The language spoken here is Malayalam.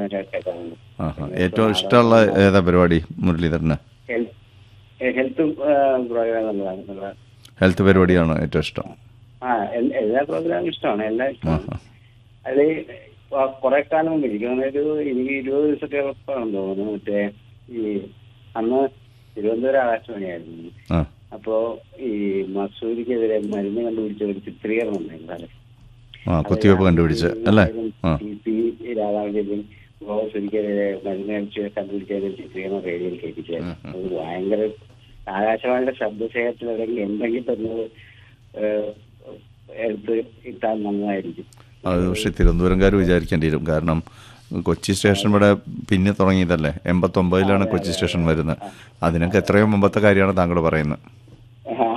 സ്ഥിരമായിട്ട് കേൾക്കാറുണ്ട് ആഹാ ഏറ്റവും ഇഷ്ടമുള്ള ഏതാ പരിപാടി മുരളീധരന് ഹെൽത്ത് പ്രോഗ്രാം നല്ലതാണ് നല്ല ഹെൽത്ത് പരിപാടിയാണ് ഏറ്റവും ഇഷ്ടം ആ എൽ- എല്ലാ പ്രോഗ്രാമും ഇഷ്ടമാണ് എല്ലാം ഇഷ്ടമാണ് ആഹാ. അതിൽ കുറെ കാലം മുമ്പ് എനിക്ക് തോന്നുന്നു ഒരു എനിക്ക് ഇരുപത് ദിവസത്തെ ഉറപ്പാണെന്ന് തോന്നുന്നു മറ്റേ ഈ അന്ന് തിരുവനന്തപുരം ആകാശവാണിയായിരുന്നു ആ അപ്പോ ഈ മസൂരിക്കെതിരെ മരുന്ന് കണ്ടുപിടിച്ച ഒരു ചിത്രീകരണം ഉണ്ടായിരുന്നു അല്ലേ ആ കുത്തിവയ്പ്പ് കണ്ടുപിടിച്ച് അല്ലേ ആ ടി പി രാധാകൃഷ്ണൻ മസൂരിക്കെതിരെ മരുന്ന് കഴിച്ച് കണ്ടുപിടിച്ച ഒരു ചിത്രീകരണം റേഡിയോയിൽ കേൾപ്പിച്ചായിരുന്നു അത് ഭയങ്കര ആകാശവാണിയുടെ ശബ്ദശേഖരത്തിൽ എവിടെയെങ്കിലും എന്തെങ്കിലും തന്നത് ഏഹ്, എടുത്ത് ഇട്ടാൽ നന്നായിരിക്കും അത് പക്ഷേ തിരുവനന്തപുരംകാർ വിചാരിക്കേണ്ടി വരും കാരണം കൊച്ചി സ്റ്റേഷൻ ഇവിടെ പിന്നെ തുടങ്ങിയതല്ലേ എൺപത്തൊമ്പതിലാണ് കൊച്ചി സ്റ്റേഷൻ വരുന്നത് അതിനൊക്കെ എത്രയോ മുമ്പത്തെ കാര്യമാണ് താങ്കൾ പറയുന്നത്